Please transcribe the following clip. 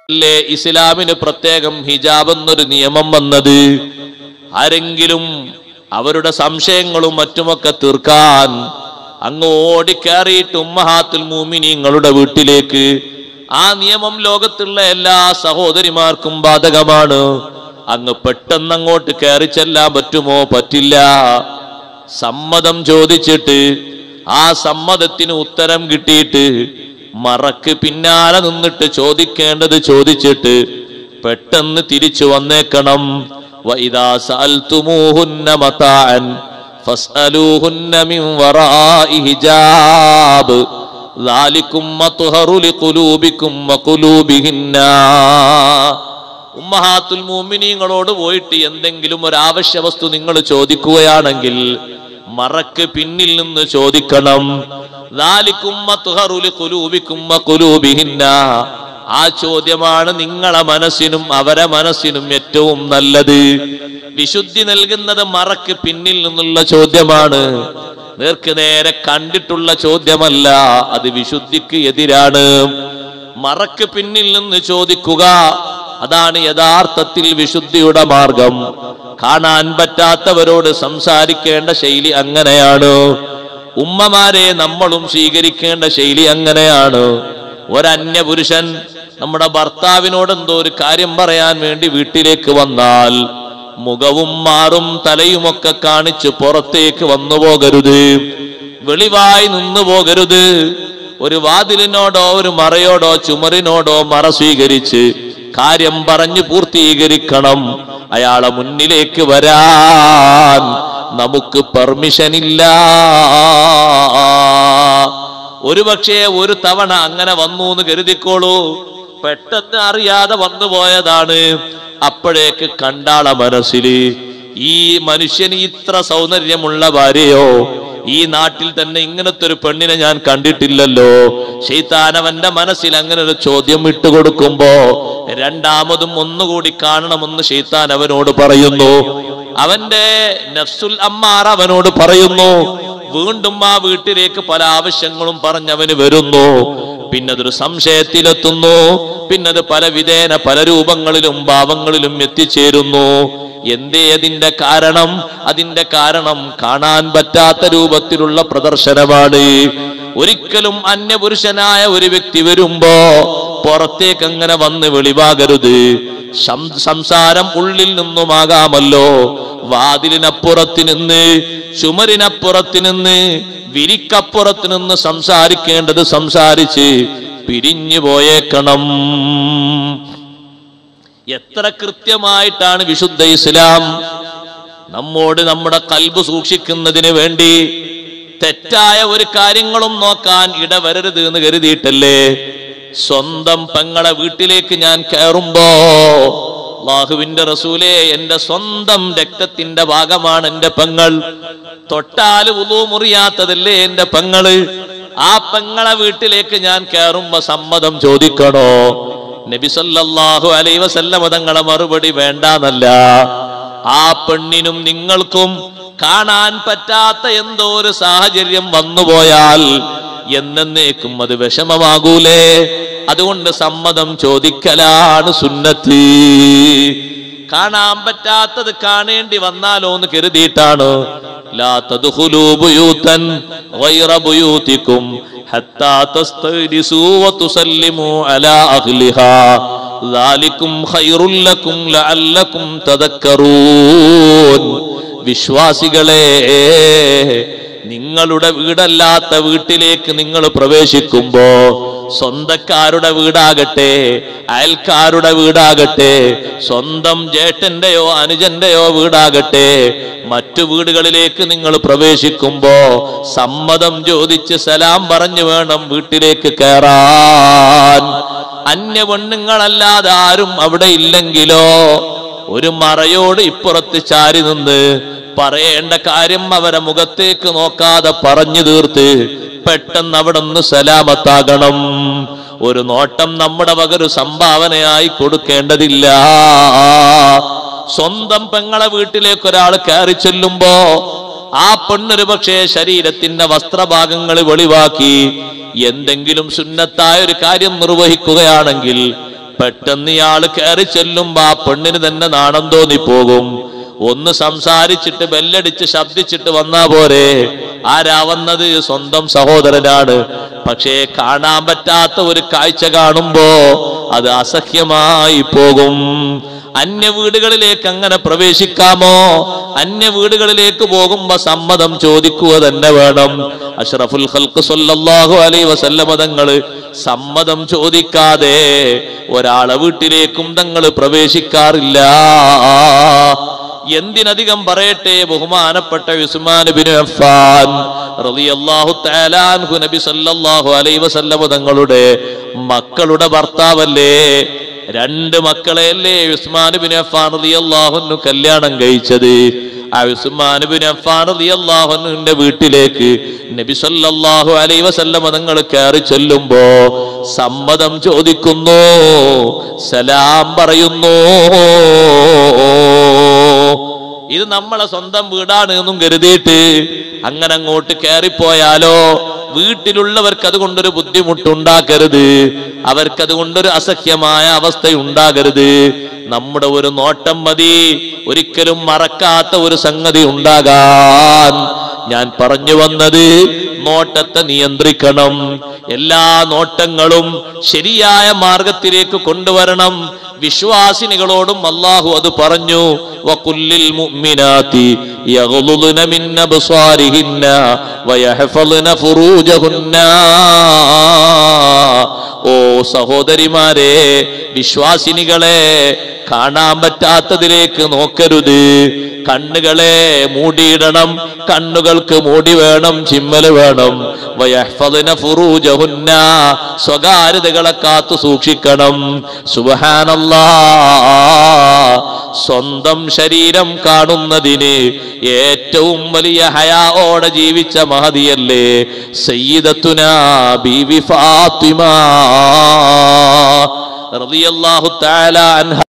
അല്ലേ ഇസ്ലാമിന് പ്രത്യേകം ഹിജാബ് എന്നൊരു നിയമം വന്നത് ആരെങ്കിലും അവരുടെ സംശയങ്ങളും മറ്റുമൊക്കെ തീർക്കാൻ അങ്ങ് ഓടിക്കയറിയിട്ട് ഉമ്മഹാത്തുൽ മൂമിനീങ്ങളുടെ വീട്ടിലേക്ക് ആ നിയമം ലോകത്തുള്ള എല്ലാ സഹോദരിമാർക്കും ബാധകമാണ് അങ്ങ് പെട്ടെന്ന് അങ്ങോട്ട് കയറി ചെല്ലാൻ പറ്റുമോ പറ്റില്ല സമ്മതം ചോദിച്ചിട്ട് ആ സമ്മതത്തിന് ഉത്തരം കിട്ടിയിട്ട് മറക്ക് പിന്നാലെ നിന്നിട്ട് ചോദിക്കേണ്ടത് ചോദിച്ചിട്ട് പെട്ടെന്ന് തിരിച്ചു വന്നേക്കണം വഇദാ സഅൽതുമൂഹുന്ന മതാഅൻ ഫസ്അലൂഹുന്ന മിൻ വറാഇ ഹിജാബ് ذلكم مطهر لقلوبكم وقلوبهن ഉമ്മഹാത്തുൽ മൂമിനീങ്ങളോട് പോയിട്ട് എന്തെങ്കിലും ഒരു ആവശ്യ വസ്തു നിങ്ങൾ ചോദിക്കുകയാണെങ്കിൽ മറക്ക് പിന്നിൽ നിന്ന് ചോദിക്കണം ذلكم مطهر لقلوبكم وقلوبهن ആ ചോദ്യമാണ് നിങ്ങളെ മനസ്സിനും അവരെ മനസ്സിനും ഏറ്റവും നല്ലത് വിശുദ്ധി നൽകുന്നത് മറക്ക് പിന്നിൽ നിന്നുള്ള ചോദ്യമാണ് നേർക്ക് നേരെ കണ്ടിട്ടുള്ള ചോദ്യമല്ല അത് വിശുദ്ധിക്ക് എതിരാണ് മറക്ക് പിന്നിൽ നിന്ന് ചോദിക്കുക അതാണ് യഥാർത്ഥത്തിൽ വിശുദ്ധിയുടെ മാർഗം കാണാൻ പറ്റാത്തവരോട് സംസാരിക്കേണ്ട ശൈലി അങ്ങനെയാണ് ഉമ്മമാരെ നമ്മളും സ്വീകരിക്കേണ്ട ശൈലി അങ്ങനെയാണ് ഒരന്യ പുരുഷൻ നമ്മുടെ ഭർത്താവിനോട് എന്തോ ഒരു കാര്യം പറയാൻ വേണ്ടി വീട്ടിലേക്ക് വന്നാൽ മുഖവും മാറും തലയുമൊക്കെ കാണിച്ച് പുറത്തേക്ക് വന്നു പോകരുത് വെളിവായി നിന്നു പോകരുത് ഒരു വാതിലിനോടോ ഒരു മറയോടോ ചുമരിനോടോ മറ സ്വീകരിച്ച് കാര്യം പറഞ്ഞു പൂർത്തീകരിക്കണം അയാളെ മുന്നിലേക്ക് വരാൻ നമുക്ക് പെർമിഷൻ ഇല്ല ഒരുപക്ഷെ ഒരു തവണ അങ്ങനെ വന്നു എന്ന് കരുതിക്കോളൂ പെട്ടെന്ന് അറിയാതെ വന്നു പോയതാണ് അപ്പോഴേക്ക് കണ്ടാള മനസ്സില് ഈ മനുഷ്യന് ഇത്ര സൗന്ദര്യമുള്ള ഭാര്യയോ ഈ നാട്ടിൽ തന്നെ ഇങ്ങനത്തെ ഒരു പെണ്ണിനെ ഞാൻ കണ്ടിട്ടില്ലല്ലോ ഷെയ്ത്താനവന്റെ മനസ്സിൽ അങ്ങനെ ഒരു ചോദ്യം ഇട്ടുകൊടുക്കുമ്പോ രണ്ടാമതും ഒന്നുകൂടി കാണണമെന്ന് ഷെയ്ത്താൻ അവനോട് പറയുന്നു അവന്റെ നഫ്സുൽ അമ്മാർ അവനോട് പറയുന്നു വീണ്ടും ആ വീട്ടിലേക്ക് പല ആവശ്യങ്ങളും പറഞ്ഞവന് വരുന്നു പിന്നതൊരു സംശയത്തിലെത്തുന്നു പിന്നത് പല വിധേന പല രൂപങ്ങളിലും ഭാവങ്ങളിലും എത്തിച്ചേരുന്നു എന്തേ അതിന്റെ കാരണം അതിന്റെ കാരണം കാണാൻ പറ്റാത്ത രൂപത്തിലുള്ള പ്രദർശനമാണ് ഒരിക്കലും അന്യപുരുഷനായ ഒരു വ്യക്തി വരുമ്പോ പുറത്തേക്ക് അങ്ങനെ വന്ന് വെളിവാകരുത് സം- സംസാരം ഉള്ളിൽ നിന്നുമാകാമല്ലോ വാതിലിനപ്പുറത്ത് നിന്ന് ചുമരിനപ്പുറത്ത് നിന്ന് വിരിക്കപ്പുറത്ത് നിന്ന് സംസാരിക്കേണ്ടത് സംസാരിച്ച് പിരിഞ്ഞു പോയേക്കണം എത്ര കൃത്യമായിട്ടാണ് വിശുദ്ധ ഇസ്ലാം നമ്മോട് നമ്മുടെ കൽബ് സൂക്ഷിക്കുന്നതിന് വേണ്ടി തെറ്റായ ഒരു കാര്യങ്ങളും നോക്കാൻ ഇടവരരുത് എന്ന് കരുതിയിട്ടല്ലേ സ്വന്തം പെങ്ങളെ വീട്ടിലേക്ക് ഞാൻ കയറുമ്പോ അള്ളാഹുവിന്റെ റസൂലേ എന്റെ സ്വന്തം രക്തത്തിന്റെ ഭാഗമാണ് എന്റെ പെങ്ങൾ തൊട്ടാല് ഉളു മുറിയാത്തതല്ലേ എന്റെ പെങ്ങള് ആ പെങ്ങളെ വീട്ടിലേക്ക് ഞാൻ കയറുമ്പോ സമ്മതം ചോദിക്കണോ നബി സല്ലല്ലാഹു അലൈഹി വസല്ലമ തങ്ങളെ മറുപടി വേണ്ടാന്നല്ല ആ പെണ്ണിനും നിങ്ങൾക്കും കാണാൻ പറ്റാത്ത എന്തോ ഒരു സാഹചര്യം വന്നുപോയാൽ എന്നേക്കും അത് വിഷമമാകൂലേ അതുകൊണ്ട് സമ്മതം ചോദിക്കലാണ് സുന്നത്ത് കാണാൻ പറ്റാത്തത് കാണേണ്ടി വന്നാലോ എന്ന് കരുതിയിട്ടാണ് ലാ തദ്ഖുലൂ ബുയൂതൻ ഗൈറ ബുയൂതിക്കും ഹത്താ തസ്തഗ്രിസൂ വതുസല്ലിമൂ അലാ അഹ്ലിഹാ ذلكم خير لكم لعلكم تذكرون വിശ്വാസികളെ നിങ്ങളുടെ വീടല്ലാത്ത വീട്ടിലേക്ക് നിങ്ങൾ പ്രവേശിക്കുമ്പോ സ്വന്തക്കാരുടെ വീടാകട്ടെ അയൽക്കാരുടെ വീടാകട്ടെ സ്വന്തം ജേട്ടന്റെയോ അനുജന്റെയോ വീടാകട്ടെ മറ്റു വീടുകളിലേക്ക് നിങ്ങൾ പ്രവേശിക്കുമ്പോ സമ്മതം ചോദിച്ച് സലാം പറഞ്ഞു വേണം വീട്ടിലേക്ക് കയറാൻ അന്യ പെണ്ണുങ്ങളല്ലാതെ ആരും അവിടെ ഇല്ലെങ്കിലോ ഒരു മറയോട് ഇപ്പുറത്ത് ചാരി നിന്ന് പറയേണ്ട കാര്യം അവരെ മുഖത്തേക്ക് നോക്കാതെ പറഞ്ഞു തീർത്ത് പെട്ടെന്ന് അവിടെ നിന്ന് സലാമത്താകണം ഒരു നോട്ടം നമ്മുടെ വകൊരു സംഭാവനയായി കൊടുക്കേണ്ടതില്ല സ്വന്തം പെങ്ങളെ വീട്ടിലേക്ക് ഒരാൾ കയറി ചെല്ലുമ്പോ ആ പെണ്ണൊരു പക്ഷേ ശരീരത്തിന്റെ വസ്ത്രഭാഗങ്ങൾ വെളിവാക്കി എന്തെങ്കിലും സുന്നത്തായ ഒരു കാര്യം നിർവഹിക്കുകയാണെങ്കിൽ പെട്ടെന്ന് ഇയാൾ കയറി ചെല്ലുമ്പോ ആ പെണ്ണിന് തന്നെ നാണം തോന്നിപ്പോകും ഒന്ന് സംസാരിച്ചിട്ട് ബെല്ലടിച്ച് ശബ്ദിച്ചിട്ട് വന്നാ പോരെ ആരാ വന്നത് സ്വന്തം സഹോദരനാണ് പക്ഷേ കാണാൻ പറ്റാത്ത ഒരു കാഴ്ച കാണുമ്പോ അത് അസഹ്യമായി പോകും അന്യ വീടുകളിലേക്ക് അങ്ങനെ പ്രവേശിക്കാമോ അന്യ വീടുകളിലേക്ക് പോകുമ്പോ സമ്മതം ചോദിക്കുക തന്നെ വേണം അഷ്റഫുൽ ഖൽക്ക് സല്ലല്ലാഹു അലൈഹി വസല്ലമ തങ്ങള് സമ്മതം ചോദിക്കാതെ ഒരാളെ വീട്ടിലേക്കും തങ്ങൾ പ്രവേശിക്കാറില്ല എന്തിനധികം പറയട്ടെ ബഹുമാനപ്പെട്ട ഉസ്മാൻ ബിൻ അഫ്ഫാൻ റളിയല്ലാഹു തആല അൻഹു നബി സല്ലല്ലാഹു അലൈഹി വസല്ലമ തങ്ങളുടെ മക്കളുടെ ഭർത്താവല്ലേ രണ്ട് മക്കളെയല്ലേ ഉസ്മാൻ ബിൻ അഫ്ഫാൻ റളിയല്ലാഹു അൻഹു കല്യാണം കഴിച്ചത് ആ ഉസ്മാൻ ബിൻ അഫ്ഫാൻ റളിയല്ലാഹു അൻഹുവിന്റെ വീട്ടിലേക്ക് നബി സല്ലല്ലാഹു അലൈഹി വസല്ലമ തങ്ങൾ കയറി ചെല്ലുമ്പോ സമ്മതം ചോദിക്കുന്നു സലാം പറയുന്നു ഇത് നമ്മളെ സ്വന്തം വീടാണ് എന്നും കരുതിയിട്ട് അങ്ങനെ അങ്ങോട്ട് കയറിപ്പോയാലോ വീട്ടിലുള്ളവർക്ക് അതുകൊണ്ടൊരു ബുദ്ധിമുട്ടുണ്ടാക്കരുത് അവർക്ക് അതുകൊണ്ടൊരു അസഹ്യമായ അവസ്ഥ ഉണ്ടാകരുത് നമ്മുടെ ഒരു നോട്ടം മതി ഒരിക്കലും മറക്കാത്ത ഒരു സംഗതി ഉണ്ടാകാൻ ഞാൻ പറഞ്ഞു വന്നത് നോട്ടത്തെ നിയന്ത്രിക്കണം എല്ലാ നോട്ടങ്ങളും ശരിയായ മാർഗത്തിലേക്ക് കൊണ്ടുവരണം വിശ്വാസിനികളോടും അള്ളാഹു അത് പറഞ്ഞു വകുല്ലിൽ മുഅ്മിനാത്തി യഗ്ളുദ്ന മിൻ അബ്സാരിഹിന്ന വയഹ്ഫളുന ഫുറൂജഹുന്ന ഓ സഹോദരിമാരെ വിശ്വാസിനികളെ കാണാൻ പറ്റാത്തതിലേക്ക് നോക്കരുത് കണ്ണുകളെ മൂടിയിടണം കണ്ണുകൾക്ക് മൂടി വേണം ചിമ്മല് വേണം വയഹ്ഫളിന ഫുറൂജഹുന്ന സ്വകാര്യതകളെ കാത്തു സൂക്ഷിക്കണം സുബ്ഹാനല്ലാ സ്വന്തം ശരീരം കാണുന്നതിന് ഏറ്റവും വലിയ ഹയാഓടെ ജീവിച്ച മഹതിയല്ലേ സയ്യിദത്തുന ബീവി ഫാത്തിമ റളിയല്ലാഹു തആല അൻഹ